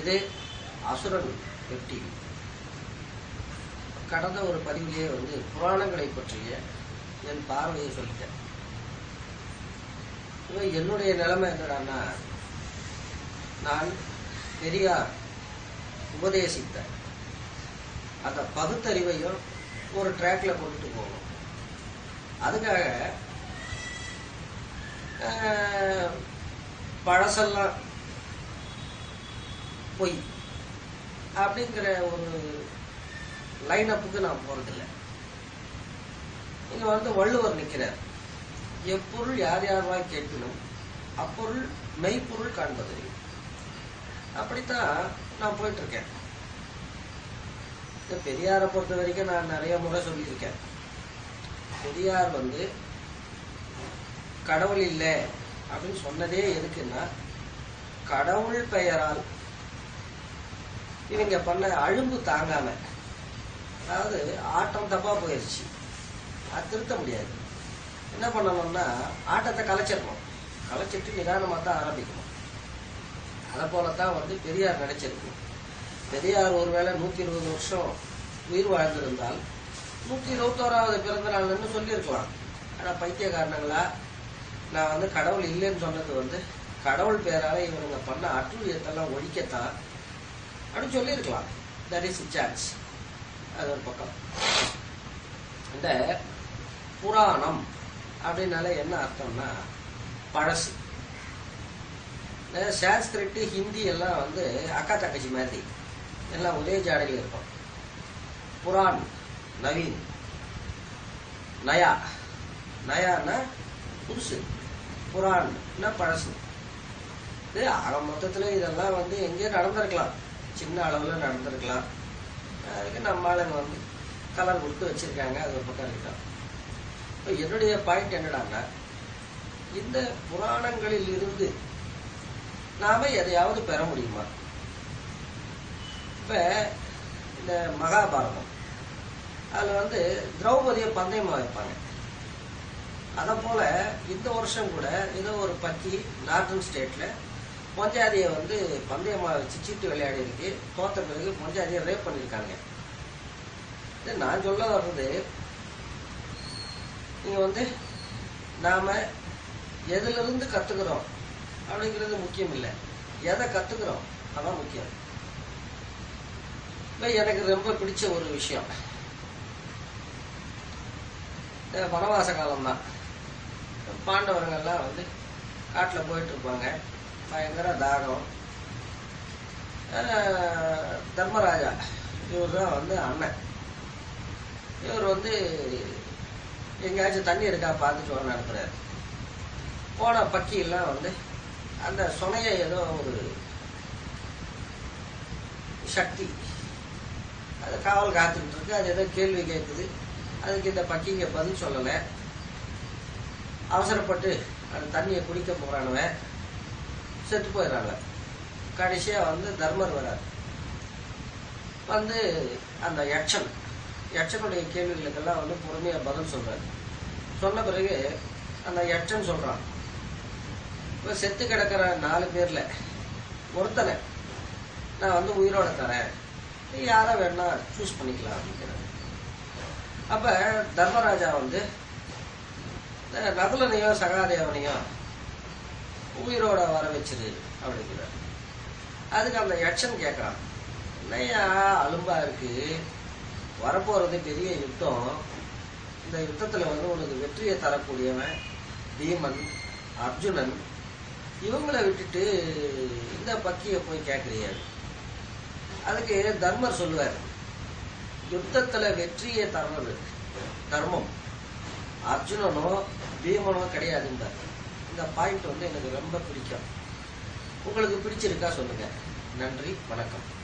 இது அசுரன் வெற்றி கடந்த ஒரு பதிவிலேயே வந்து புராணங்களை பற்றிய என் பார்வையை சொல்லிட்டேன் இப்ப என்னுடைய நிலைமை என்னடான்னா நான் பெரியார் உபதேசித்த அந்த பகுத்தறிவையும் ஒரு ட்ராக்ல கொண்டுட்டு போகணும் அதுக்காக ஆஹ், பழசெல்லாம் பொய் அப்படிங்கிற ஒரு லைனப்புக்கு நான் போறதில்ல இங்க வந்து வள்ளுவர் நிக்கிறார் எப்பொருள் யார் யார்வாய் கேட்கணும் அப்பொருள் மெய்ப்பொருள் காண்பது அப்படித்தான் நான் போயிட்டு இருக்கேன் இந்த பெரியாரை பொறுத்த வரைக்கும் நான் நிறைய முறை சொல்லியிருக்கேன் பெரியார் வந்து கடவுள் இல்லை அப்படின்னு சொன்னதே எதுக்குன்னா கடவுள் பெயரால் இவங்க பண்ண அழும்பு தாங்காம அதாவது ஆட்டம் தப்பா போயிடுச்சு அது திருத்த முடியாது என்ன பண்ணணும்னா ஆட்டத்தை கலைச்சிடணும் கலைச்சிட்டு நிதானமாக தான் ஆரம்பிக்கணும் அதை போலத்தான் வந்து பெரியார் நினைச்சிருக்கணும் பெரியார் ஒருவேளை நூத்தி இருபது வருஷம் உயிர் வாழ்ந்திருந்தால் நூத்தி இருபத்தோராவது பிறந்த நாள்னு சொல்லியிருக்கலாம் ஆனா பைத்தியக்காரனுங்களா நான் வந்து கடவுள் இல்லைன்னு சொன்னது வந்து கடவுள் பேரால இவனுங்க பண்ண அட்டுழியத்தெல்லாம் ஒழிக்கத்தான் அப்படின்னு சொல்லியிருக்கலாம் தட் இஸ் சான்ஸ் அது ஒரு பக்கம் இந்த புராணம் அப்படின்னால என்ன அர்த்தம்னா பழசு இந்த சான்ஸ்கிரிட் ஹிந்தி எல்லாம் வந்து அக்கா தங்கச்சி மாதிரி எல்லாம் ஒரே ஜாடையில் இருக்கும் புரான் நவீன் நயா நயான்னா புதுசு புரான்னா பழசு இது ஆக மொத்தத்துல இதெல்லாம் வந்து எங்கேயோ நடந்திருக்கலாம் சின்ன அளவுல நடந்திருக்கலாம் அதுக்கு நம்ம ஆளுங்க வந்து கலர் கொடுத்து வச்சிருக்காங்க அது ஒரு பக்கம் இருக்கலாம் இப்போ என்னுடைய பாயிண்ட் என்னடான்னா இந்த புராணங்களில் இருந்து நாம எதையாவது பெற முடியுமா இப்ப இந்த மகாபாரதம் அதுல வந்து திரௌபதியை பந்தயமா வைப்பாங்க அத போல இந்த வருஷம் கூட ஏதோ ஒரு பக்கி நார்த்தன் ஸ்டேட்ல பொஞ்சாதியை வந்து பந்தயமா வச்சு சீட்டு விளையாடி இருக்கு தோத்த பிறகு பொஞ்சாதியை ரேப் பண்ணிருக்காங்க இது நான் சொல்ல வர்றது நீங்க வந்து நாம எதுல இருந்து கத்துக்கிறோம் அப்படிங்கிறது முக்கியம் இல்லை எதை கத்துக்கிறோம் அதான் முக்கியம் இப்ப எனக்கு ரொம்ப பிடிச்ச ஒரு விஷயம் இந்த வனவாச காலம்தான் பாண்டவர்கள்லாம் வந்து காட்டில் போயிட்டு இருப்பாங்க பயங்கர தாகம் ஆஹ் தர்மராஜா இவர் தான் வந்து அண்ணன் இவர் வந்து எங்கேயாச்சும் தண்ணி இருக்கா பார்த்துட்டு வரணும் அனுப்புறாரு போன பக்கி எல்லாம் வந்து அந்த சுனைய ஏதோ ஒரு சக்தி அது காவல் காத்துக்கிட்டு இருக்கு அது ஏதோ கேள்வி கேட்குது அதுக்கு இந்த பக்கிங்க பதில் சொல்லலை அவசரப்பட்டு அந்த தண்ணியை குடிக்க போறானுவன் செத்து போயிடுறாங்க கடைசியா வந்து தர்மர் வரார் வந்து அந்த யட்சன் யட்சனுடைய கேள்விகளுக்கெல்லாம் வந்து பொறுமையா பதில் சொல்றாரு சொன்ன பிறகு அந்த யட்சன் சொல்றான் இப்ப செத்து கிடக்கிற நாலு பேர்ல ஒருத்தனை நான் வந்து உயிரோட தரேன் நீ யாரை வேணா சூஸ் பண்ணிக்கலாம் அப்படிங்கிறாரு அப்ப தர்மராஜா வந்து இந்த நகுலனையோ சகாதேவனையோ உயிரோட வர வச்சிரு அப்படிங்கிறார் அதுக்கு அந்த யட்சன் கேட்கறான் என்னையா அலும்பா இருக்கு வரப்போறது பெரிய யுத்தம் இந்த யுத்தத்துல வந்து உனக்கு வெற்றியை தரக்கூடியவன் பீமன் அர்ஜுனன் இவங்கள விட்டுட்டு இந்த பக்கிய போய் கேட்கறியா அதுக்கு தர்மர் சொல்லுவார் யுத்தத்துல வெற்றியை தர்றது தர்மம் அர்ஜுனனோ பீமனோ கிடையாதுன்றார் இந்த பாயிண்ட் வந்து எனக்கு ரொம்ப பிடிக்கும் உங்களுக்கு பிடிச்சிருக்கா சொல்லுங்க நன்றி வணக்கம்